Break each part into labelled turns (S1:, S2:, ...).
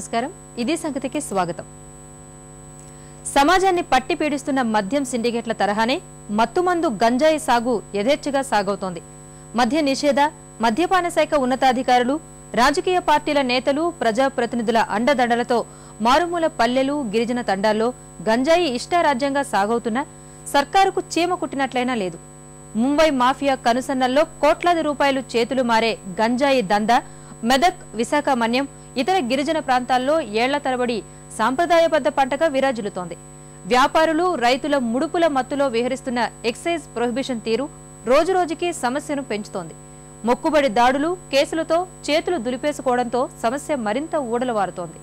S1: నమస్కారం ఇదే సంగతికి స్వాగతం సమాజాన్ని పట్టి పీడిస్తున్న మద్యం సిండికేట్ల తరహానే మత్తుమందు గంజాయి సాగు యథేచ్ఛగా సాగవుతోంది మద్య నిషేధ మద్యపాన శాఖ ఉన్నతాధికారులు రాజకీయ పార్టీల నేతలు ప్రజాప్రతినిధుల అండదండలతో మారుమూల పల్లెలు గిరిజన తండాల్లో గంజాయి ఇష్టారాజ్యంగా సాగవుతున్నా సర్కారుకు చీమ కుట్టినట్లయినా లేదు ముంబై మాఫియా కనుసన్నల్లో కోట్లాది రూపాయలు చేతులు మారే గంజాయి దందా మెదక్ విశాఖ మన్యం ఇతర గిరిజన ప్రాంతాల్లో ఏళ్ల తరబడి సాంప్రదాయబద్ధ పంటగా విరాజిల్లుతోంది వ్యాపారులు రైతుల ముడుపుల మత్తులో విహరిస్తున్న ఎక్సైజ్ ప్రొహిబిషన్ తీరు రోజురోజుకి సమస్యను పెంచుతోంది మొక్కుబడి దాడులు కేసులతో చేతులు దులిపేసుకోవడంతో సమస్య మరింత ఊడలవారుతోంది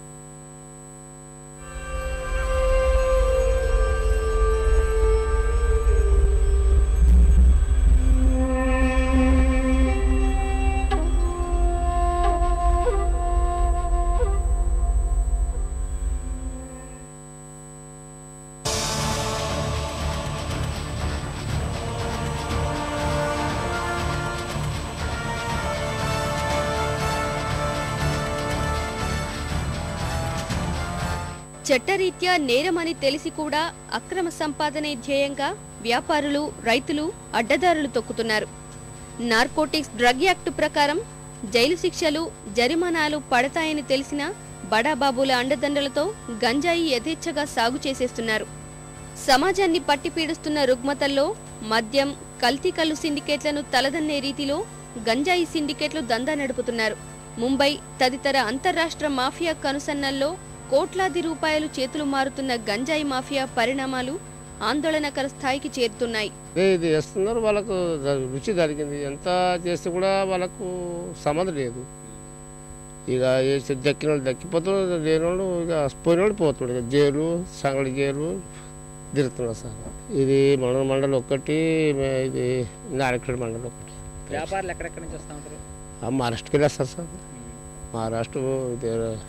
S2: చట్టరీత్యా నేరమని తెలిసి కూడా అక్రమ సంపాదనే ధ్యేయంగా వ్యాపారులు రైతులు అడ్డదారులు తొక్కుతున్నారు నార్కోటిక్స్ డ్రగ్ యాక్ట్ ప్రకారం జైలు శిక్షలు జరిమానాలు పడతాయని తెలిసినా బడాబాబుల అండదండలతో గంజాయి యథేచ్ఛగా సాగు చేసేస్తున్నారు సమాజాన్ని పట్టిపీడుస్తున్న రుగ్మతల్లో మద్యం కల్తీ కల్లు సిండికేట్లను తలదన్నే రీతిలో గంజాయి సిండికేట్లు దందా నడుపుతున్నారు ముంబై తదితర అంతర్రాష్ట్ర మాఫియా కనుసన్నల్లో కోట్లాది రూపాయలు చేతులు మారుతున్న గంజాయి మాఫియా పరిణామాలు ఆందోళనకర స్థాయికి చేరుతున్నాయి
S3: అదే ఇది వేస్తున్నారు వాళ్ళకు ద- రుచి జరిగింది ఎంత చేస్తే కూడా వాళ్ళకు సంబంధం లేదు ఇక వేసి దక్కిన వాళ్ళు దక్కిపోతున్నాడు లేని వాళ్ళు ఇక పోయిన వాళ్ళు పోతున్నాడు ఇక జైలు సంగడి జైలు తిరుగుతున్నారు సార్ ఇది మండల మండలం ఒక్కటి మే- ఇది నారాయణ మండలం ఒకటి
S4: వ్యాపారులు ఎక్కడెక్కడి నుంచి వస్తూ ఉంటారు
S3: ఆ మహారాష్ట్రకి వెళ్ళేస్తారు సార్ మహారాష్ట్ర ఇది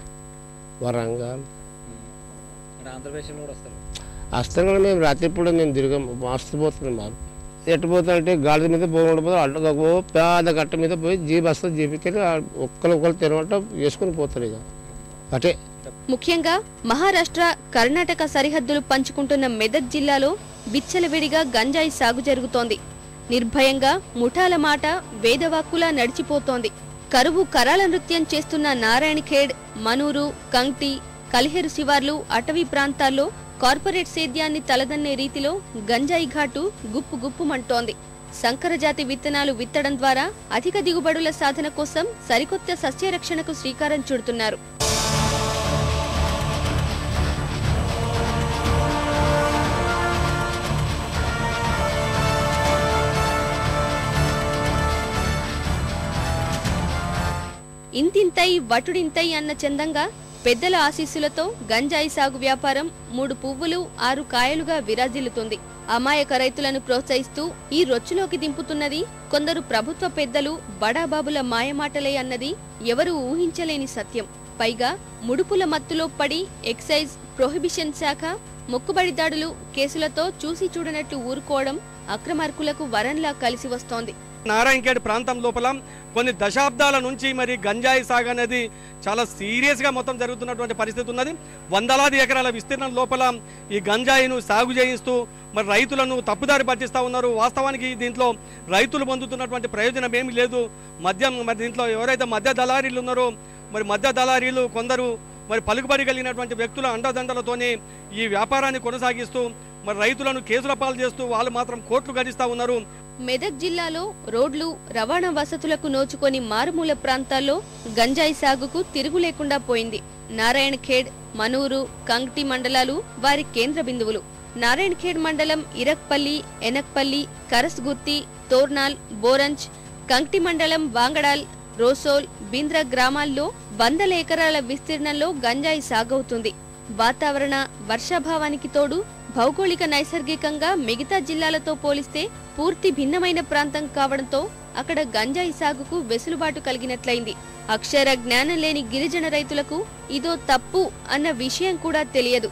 S3: వరంగల్
S4: ఇక్కడ ఆంధ్రప్రదేశ్లో కూడా వస్తారు
S3: వస్తాం కూడా మేము రాత్రి పూట మేము తిరిగాం మస్తు పోతున్నాం మాకు ఎటు పోతా అంటే గాడి మీద పోకుండా పోతే అడ్డ ఓ పెద్ద గట్ట మీద పోయి జీప్ వస్తుంది జీపుకి ఒక్కరు ఒక్కరు తినమంట వేసుకొని పోతారు ఇక అటే
S2: ముఖ్యంగా మహారాష్ట్ర కర్ణాటక సరిహద్దులు పంచుకుంటున్న మెదక్ జిల్లాలో విచ్చలవిడిగా గంజాయి సాగు జరుగుతోంది నిర్భయంగా ముఠాల మాట వేదవాక్కులా నడిచిపోతోంది కరువు కరాల నృత్యం చేస్తున్న నారాయణఖేడ్ మనూరు కంక్టి కలిహెరు శివార్లు అటవీ ప్రాంతాల్లో కార్పొరేట్ సేద్యాన్ని తలదన్నే రీతిలో గంజాయి ఘాటు గుప్పు గుప్పుమంటోంది సంకరజాతి విత్తనాలు విత్తడం ద్వారా అధిక దిగుబడుల సాధన కోసం సరికొత్త సస్యరక్షణకు శ్రీకారం చుడుతున్నారు ఇంతింతై వటుడింతై అన్న చందంగా పెద్దల ఆశీస్సులతో గంజాయి సాగు వ్యాపారం మూడు పువ్వులు ఆరు కాయలుగా విరాజిల్లుతుంది అమాయక రైతులను ప్రోత్సహిస్తూ ఈ రొచ్చులోకి దింపుతున్నది కొందరు ప్రభుత్వ పెద్దలు బడాబాబుల మాయమాటలే అన్నది ఎవరూ ఊహించలేని సత్యం పైగా ముడుపుల మత్తులో పడి ఎక్సైజ్ ప్రొహిబిషన్ శాఖ మొక్కుబడి దాడులు కేసులతో చూసి చూడనట్టు ఊరుకోవడం అక్రమార్కులకు వరంలా కలిసి వస్తోంది
S5: నారాయణఖేడ్ ప్రాంతం లోపల కొన్ని దశాబ్దాల నుంచి మరి గంజాయి సాగు అనేది చాలా సీరియస్గా మొత్తం జరుగుతున్నటువంటి పరిస్థితి ఉన్నది వందలాది ఎకరాల విస్తీర్ణం లోపల ఈ గంజాయిను సాగు చేయిస్తూ మరి రైతులను తప్పుదారి పట్టిస్తూ ఉన్నారు వాస్తవానికి దీంట్లో రైతులు పొందుతున్నటువంటి ప్రయోజనం ఏమీ లేదు మద్యం మరి దీంట్లో ఎవరైతే మద్య దళారీలు ఉన్నారో మరి మద్య దళారీలు కొందరు మరి పలుకుబడి కలిగినటువంటి వ్యక్తుల అండదండలతోనే ఈ వ్యాపారాన్ని కొనసాగిస్తూ మరి రైతులను కేసుల పాలు చేస్తూ వాళ్ళు మాత్రం కోట్లు గడిస్తూ ఉన్నారు
S2: మెదక్ జిల్లాలో రోడ్లు రవాణా వసతులకు నోచుకొని మారుమూల ప్రాంతాల్లో గంజాయి సాగుకు తిరుగు లేకుండా పోయింది నారాయణ ఖేడ్ మనూరు కంగ్టి మండలాలు వారి కేంద్ర బిందువులు నారాయణ ఖేడ్ మండలం ఇరక్పల్లి ఎనక్పల్లి కరస్గుర్తి తోర్నాల్ బోరంజ్ కంక్టి మండలం వాంగడాల్ రోసోల్ బింద్ర గ్రామాల్లో వందల ఎకరాల విస్తీర్ణంలో గంజాయి సాగవుతుంది వాతావరణ వర్షాభావానికి తోడు భౌగోళిక నైసర్గికంగా మిగతా జిల్లాలతో పోలిస్తే పూర్తి భిన్నమైన ప్రాంతం కావడంతో అక్కడ గంజాయి సాగుకు వెసులుబాటు కలిగినట్లయింది అక్షర జ్ఞానం లేని గిరిజన రైతులకు ఇదో తప్పు అన్న విషయం కూడా తెలియదు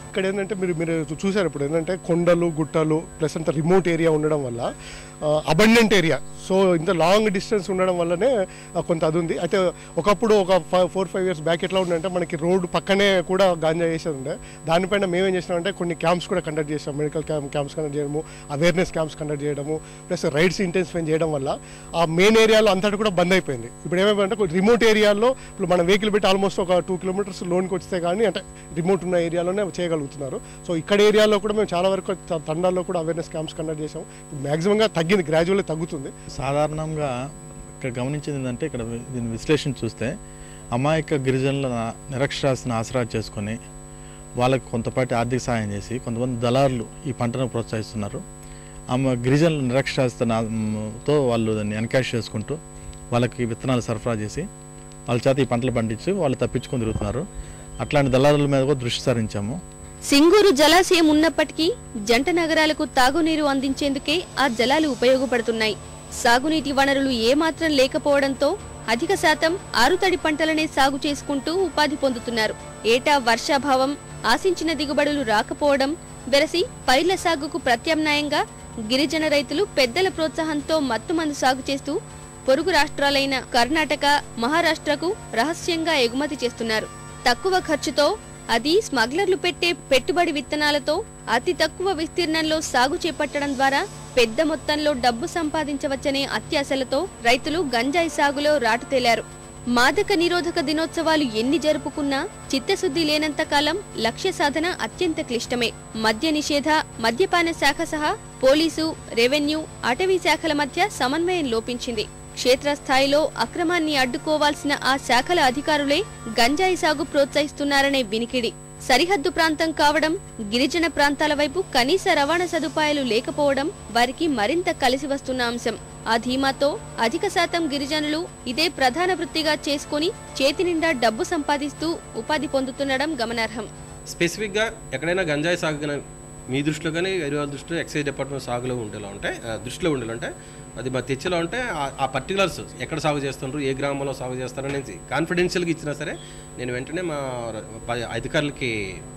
S6: ఇక్కడ ఏంటంటే మీరు మీరు చూసారు ఇప్పుడు ఏంటంటే కొండలు గుట్టలు ప్లస్ అంత రిమోట్ ఏరియా ఉండడం వల్ల అబండెంట్ ఏరియా సో ఇంత లాంగ్ డిస్టెన్స్ ఉండడం వల్లనే ఆ, కొంత అది ఉంది అయితే ఒకప్పుడు ఒక ఫోర్ ఫైవ్ ఇయర్స్ బ్యాక్ ఎట్లా ఉందంటే మనకి రోడ్డు పక్కనే కూడా గాంజా చేసేది ఉండే దానిపైన మేమేం చేసినామంటే కొన్ని క్యాంప్స్ కూడా కండక్ట్ చేసాం మెడికల్ క్యాంప్ క్యాంప్స్ కండక్ట్ చేయడము అవేర్నెస్ క్యాంప్స్ కండక్ట్ చేయడము ప్లస్ రైడ్స్ ఇంటెన్సిఫై చేయడం వల్ల ఆ మెయిన్ ఏరియాలో అంతటి కూడా బంద్ అయిపోయింది ఇప్పుడు ఏమైపోయిందంటే రిమోట్ ఏరియాలో ఇప్పుడు మనం వెహికల్ పెట్టి ఆల్మోస్ట్ ఒక టూ కిలోమీటర్స్ లోన్కి వస్తే కానీ అంటే రిమోట్ ఉన్న ఏరియాలోనే చేయగలుగుతున్నారు సో ఇక్కడ ఏరియాలో కూడా మేము చాలా వరకు త- తండాల్లో కూడా అవేర్నెస్ క్యాంప్స్ కండక్ట్ చేసాం మ్యాక్సిమంగా తగ్గింది గ్రాడ్యువల్లీ తగ్గుతుంది
S7: సాధారణంగా ఇక్కడ గమనించింది ఏంటంటే ఇక్కడ వి- దీని విశ్లేషణ చూస్తే అమాయక గిరిజనుల నిరక్షరాస్యను ఆసరా చేసుకొని వాళ్ళకి కొంతపాటి ఆర్థిక సాయం చేసి కొంతమంది దళారులు ఈ పంటను ప్రోత్సహిస్తున్నారు ఆమె గిరిజనుల నిరక్షరాస్యతతో వాళ్ళు దాన్ని ఎన్కాష్ చేసుకుంటూ వాళ్ళకి విత్తనాలు సరఫరా చేసి వాళ్ళ చేత ఈ పంటలు పండించి వాళ్ళు తప్పించుకొని తిరుగుతున్నారు అట్లాంటి దళారుల మీద కూడా దృష్టి సారించాము
S2: సింగూరు జలాశయం ఉన్నప్పటికీ జంట నగరాలకు తాగునీరు అందించేందుకే ఆ జలాలు ఉపయోగపడుతున్నాయి సాగునీటి వనరులు ఏమాత్రం లేకపోవడంతో అధిక శాతం ఆరుతడి పంటలనే సాగు చేసుకుంటూ ఉపాధి పొందుతున్నారు ఏటా వర్షాభావం ఆశించిన దిగుబడులు రాకపోవడం వెరసి పైర్ల సాగుకు ప్రత్యామ్నాయంగా గిరిజన రైతులు పెద్దల ప్రోత్సాహంతో మత్తుమందు సాగు చేస్తూ పొరుగు రాష్ట్రాలైన కర్ణాటక మహారాష్ట్రకు రహస్యంగా ఎగుమతి చేస్తున్నారు తక్కువ ఖర్చుతో అది స్మగ్లర్లు పెట్టే పెట్టుబడి విత్తనాలతో అతి తక్కువ విస్తీర్ణంలో సాగు చేపట్టడం ద్వారా పెద్ద మొత్తంలో డబ్బు సంపాదించవచ్చనే అత్యాశలతో రైతులు గంజాయి సాగులో రాటుతేలారు మాదక నిరోధక దినోత్సవాలు ఎన్ని జరుపుకున్నా చిత్తశుద్ధి లేనంత కాలం లక్ష్య సాధన అత్యంత క్లిష్టమే మద్య నిషేధ మద్యపాన శాఖ సహా పోలీసు రెవెన్యూ అటవీ శాఖల మధ్య సమన్వయం లోపించింది క్షేత్రస్థాయిలో అక్రమాన్ని అడ్డుకోవాల్సిన ఆ శాఖల అధికారులే గంజాయి సాగు ప్రోత్సహిస్తున్నారనే వినికిడి సరిహద్దు ప్రాంతం కావడం గిరిజన ప్రాంతాల వైపు కనీస రవాణా సదుపాయాలు లేకపోవడం వారికి మరింత కలిసి వస్తున్న అంశం ఆ ధీమాతో అధిక శాతం గిరిజనులు ఇదే ప్రధాన వృత్తిగా చేసుకుని చేతి నిండా డబ్బు సంపాదిస్తూ ఉపాధి పొందుతుండడం గమనార్హం
S8: స్పెసిఫిక్గా ఎక్కడైనా గంజాయి సాగు కానీ మీ దృష్టిలో కానీ వేరే వాళ్ళ దృష్టిలో ఎక్సైజ్ డిపార్ట్మెంట్ సాగులో ఉండేలా ఉంటే ఆ, దృష్టిలో ఉండేలా ఉంటే అది మా తెచ్చేలా ఉంటే ఆ- ఆ పర్టికులర్స్ ఎక్కడ సాగు చేస్తుండ్రు ఏ గ్రామంలో సాగు చేస్తారు అనేది కాన్ఫిడెన్షియల్గా ఇచ్చినా సరే నేను వెంటనే మా ర- ప- అధికారులకి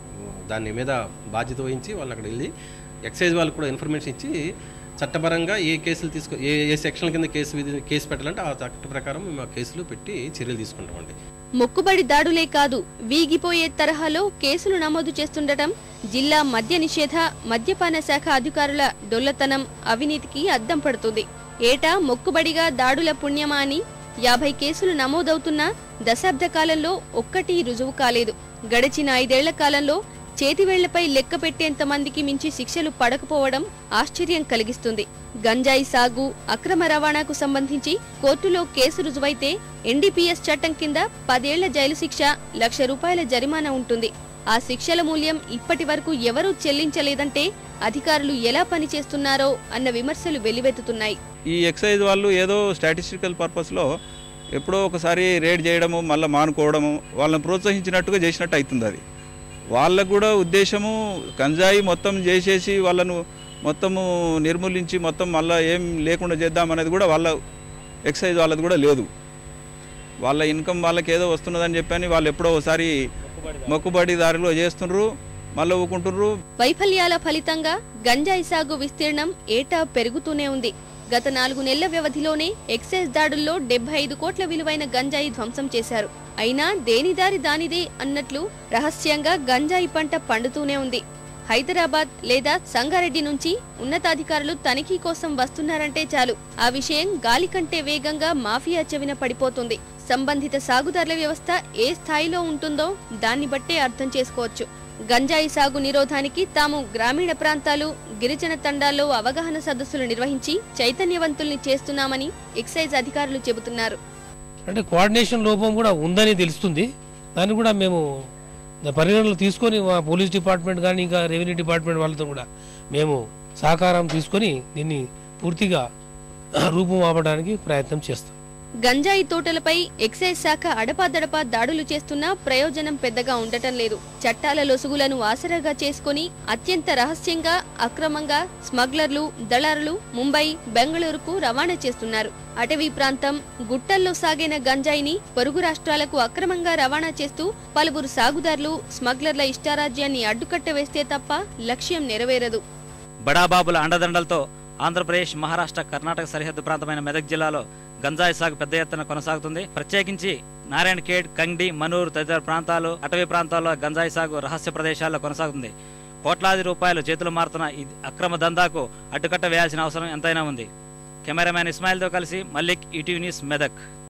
S8: దాని మీద బాధ్యత వహించి వాళ్ళని అక్కడ వెళ్ళి ఎక్సైజ్ వాళ్ళకి కూడా ఇన్ఫర్మేషన్ ఇచ్చి చట్టపరంగా ఏ కేసులు తీసుకో ఏ ఏ సెక్షన్ కింద కేసు విధి కేసు పెట్టాలంటే ఆ చట్ట ప్రకారం మేము ఆ కేసులు పెట్టి చర్యలు తీసుకుంటామండి
S2: మొక్కుబడి దాడులే కాదు వీగిపోయే తరహాలో కేసులు నమోదు చేస్తుండటం జిల్లా మద్య నిషేధ మద్యపాన శాఖ అధికారుల డొల్లతనం అవినీతికి అద్దం పడుతుంది ఏటా మొక్కుబడిగా దాడుల పుణ్యమా అని యాభై కేసులు నమోదవుతున్నా దశాబ్ద కాలంలో ఒక్కటీ రుజువు కాలేదు గడిచిన ఐదేళ్ల కాలంలో చేతివేళ్లపై లెక్క పెట్టేంత మందికి మించి శిక్షలు పడకపోవడం ఆశ్చర్యం కలిగిస్తుంది గంజాయి సాగు అక్రమ రవాణాకు సంబంధించి కోర్టులో కేసు రుజువైతే ఎన్డీపీఎస్ చట్టం కింద పదేళ్ల జైలు శిక్ష లక్ష రూపాయల జరిమానా ఉంటుంది ఆ శిక్షల మూల్యం ఇప్పటి వరకు ఎవరూ చెల్లించలేదంటే అధికారులు ఎలా పనిచేస్తున్నారో అన్న విమర్శలు వెల్లువెత్తుతున్నాయి
S9: ఈ ఎక్సైజ్ వాళ్ళు ఏదో స్టాటిస్టికల్ పర్పస్లో ఎప్పుడో ఒకసారి రేడ్ చేయడము మళ్ళీ మానుకోవడము వాళ్ళని ప్రోత్సహించినట్టుగా చేసినట్టు అవుతుంది అది వాళ్ళకు కూడా ఉద్దేశము గంజాయి మొత్తం చేసేసి వాళ్ళను మొత్తము నిర్మూలించి మొత్తం మళ్ళీ ఏం లేకుండా చేద్దామనేది కూడా వాళ్ళ ఎక్సైజ్ వాళ్ళది కూడా లేదు వాళ్ళ ఇన్కమ్ వాళ్ళకి ఏదో వస్తున్నదని చెప్పని వాళ్ళు ఎప్పుడో ఒకసారి మొక్కుబడి దారిలో చేస్తుండ్రు మళ్ళీ ఊకుంటుండ్రు
S2: వైఫల్యాల ఫలితంగా గంజాయి సాగు విస్తీర్ణం ఏటా పెరుగుతూనే ఉంది గత నాలుగు నెలల వ్యవధిలోనే ఎక్సైజ్ దాడుల్లో డెబ్బై ఐదు కోట్ల విలువైన గంజాయి ధ్వంసం చేశారు అయినా దేనిదారి దానిదే అన్నట్లు రహస్యంగా గంజాయి పంట పండుతూనే ఉంది హైదరాబాద్ లేదా సంగారెడ్డి నుంచి ఉన్నతాధికారులు తనిఖీ కోసం వస్తున్నారంటే చాలు ఆ విషయం గాలి కంటే వేగంగా మాఫియా చెవిన పడిపోతుంది సంబంధిత సాగుదారుల వ్యవస్థ ఏ స్థాయిలో ఉంటుందో దాన్ని బట్టే అర్థం చేసుకోవచ్చు గంజాయి సాగు నిరోధానికి తాము గ్రామీణ ప్రాంతాలు గిరిజన తండాల్లో అవగాహన సదస్సులు నిర్వహించి చైతన్యవంతుల్ని చేస్తున్నామని ఎక్సైజ్ అధికారులు చెబుతున్నారు
S10: అంటే కోఆర్డినేషన్ లోపం కూడా ఉందని తెలుస్తుంది దాన్ని కూడా మేము పరిగణనలో తీసుకొని మా పోలీస్ డిపార్ట్మెంట్ కానీ ఇంకా రెవెన్యూ డిపార్ట్మెంట్ వాళ్ళతో కూడా మేము సహకారం తీసుకొని దీన్ని పూర్తిగా రూపుమాపడానికి ప్రయత్నం చేస్తాం
S2: గంజాయి తోటలపై ఎక్సైజ్ శాఖ అడపాదడపా దాడులు చేస్తున్నా ప్రయోజనం పెద్దగా ఉండటం లేదు చట్టాల లొసుగులను ఆసరాగా చేసుకుని అత్యంత రహస్యంగా అక్రమంగా స్మగ్లర్లు దళారులు ముంబై బెంగళూరుకు రవాణా చేస్తున్నారు అటవీ ప్రాంతం గుట్టల్లో సాగిన గంజాయిని పొరుగు రాష్ట్రాలకు అక్రమంగా రవాణా చేస్తూ పలువురు సాగుదారులు స్మగ్లర్ల ఇష్టారాజ్యాన్ని అడ్డుకట్ట వేస్తే తప్ప లక్ష్యం నెరవేరదు
S11: బడాబాబుల అండదండలతో ఆంధ్రప్రదేశ్ మహారాష్ట్ర కర్ణాటక సరిహద్దు ప్రాంతమైన మెదక్ జిల్లాలో గంజాయి సాగు పెద్ద ఎత్తున కొనసాగుతుంది ప్రత్యేకించి నారాయణ ఖేడ్ కంగ్డి మనూరు తదితర ప్రాంతాలు అటవీ ప్రాంతాల్లో గంజాయి సాగు రహస్య ప్రదేశాల్లో కొనసాగుతుంది కోట్లాది రూపాయలు చేతులు మారుతున్న ఈ అక్రమ దందాకు అడ్డుకట్ట వేయాల్సిన అవసరం ఎంతైనా ఉంది కెమెరామ్యాన్ ఇస్మాయిల్తో కలిసి మల్లిక్ ఈటీవీ న్యూస్ మెదక్